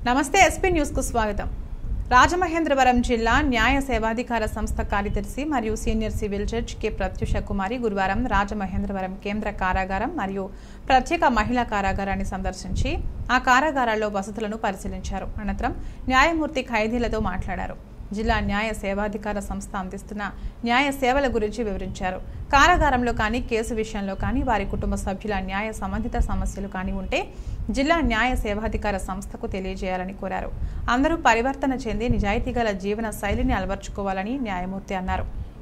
నమస్తే SP news కు స్వాగతం రాజమహేంద్రవరం జిల్లా న్యాయ సేవాధికార సంస్థ కార్యదర్శి మరియు senior civil judge K Pratyusha Kumari గురువారం రాజమహేంద్రవరం కేంద్ర కారాగారం మరియు ప్రత్యేక మహిళా కారాగారాన్ని సందర్శించి ఆ కారాగారాల్లో వసతులను పరిశీలించారు అనంతరం న్యాయమూర్తి ఖైదీలతో మాట్లాడారు జిల్లా న్యాయ సేవాధికార సంస్థ అందిస్తున్న న్యాయ సేవల గురించి వివరించారు కారాగారంలో కానీ కేసు విషయంలో కానీ వారి కుటుంబ సభ్యుల న్యాయ సంబంధిత సమస్యలు కానీ ఉంటే జిల్లా న్యాయ సేవాధికార సంస్థకు తెలియజేయాలని కోరారు అందరూ పరివర్తన చెంది నిజాయితీ గల జీవన శైలిని అలవర్చుకోవాలని న్యాయమూర్తి అన్నారు